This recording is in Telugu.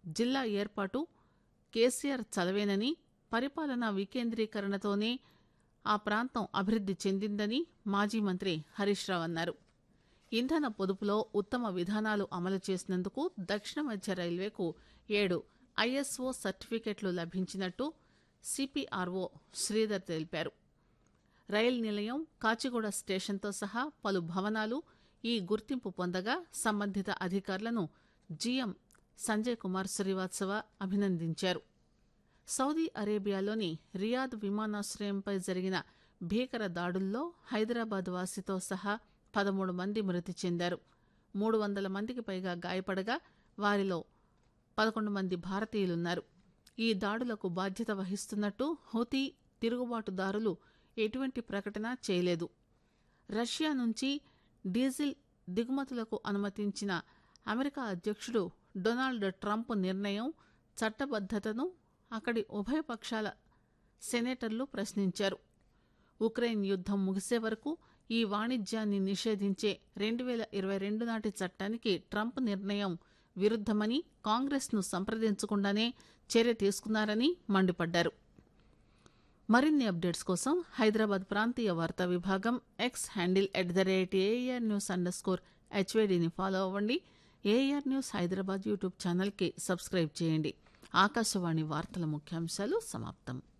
జిల్లా ఏర్పాటు కేసీఆర్ చలవేనని పరిపాలనా వికేంద్రీకరణతోనే ఆ ప్రాంతం అభివృద్ది చెందిందని మాజీ మంత్రి హరీష్ రావు అన్నారు ఇంధన పొదుపులో ఉత్తమ విధానాలు అమలు చేసినందుకు దక్షిణ మధ్య రైల్వేకు ఏడు ఐఎస్ఓ సర్టిఫికెట్లు లభించినట్టు సిపిఆర్ఓ శ్రీధర్ తెలిపారు రైలు నిలయం కాచిగూడ స్టేషన్తో సహా పలు భవనాలు ఈ గుర్తింపు పొందగా సంబంధిత అధికారులను జీఎం సంజయ్ కుమార్ శ్రీవాత్సవ అభినందించారు సౌదీ అరేబియాలోని రియాద్ విమానాశ్రయంపై జరిగిన భీకర దాడుల్లో హైదరాబాద్ వాసితో సహా పదమూడు మంది మృతి చెందారు మూడు వందల మందికి పైగా గాయపడగా వారిలో పదకొండు మంది భారతీయులున్నారు ఈ దాడులకు బాధ్యత వహిస్తున్నట్టు హౌతీ తిరుగుబాటుదారులు ఎటువంటి ప్రకటన చేయలేదు రష్యా నుంచి డీజిల్ దిగుమతులకు అనుమతించిన అమెరికా అధ్యక్షుడు డొనాల్డ్ ట్రంప్ నిర్ణయం చట్టబద్దతను అక్కడి ఉభయ పక్షాల సెనేటర్లు ప్రశ్నించారు ఉక్రెయిన్ యుద్దం ముగిసే వరకు ఈ వాణిజ్యాన్ని నిషేధించే రెండు వేల ఇరవై రెండు నాటి చట్టానికి ట్రంప్ నిర్ణయం విరుద్దమని కాంగ్రెస్ను సంప్రదించకుండానే చర్య తీసుకున్నారని మండిపడ్డారు మరిన్ని అప్డేట్స్ కోసం హైదరాబాద్ ప్రాంతీయ వార్తా విభాగం X handle at the rate AIR news underscore హెచ్వేడిని ఫాలో అవ్వండి ఏఆర్ న్యూస్ హైదరాబాద్ యూట్యూబ్ ఛానల్కి సబ్స్క్రైబ్ చేయండి ఆకాశవాణి వార్తల ముఖ్యాంశాలు సమాప్తం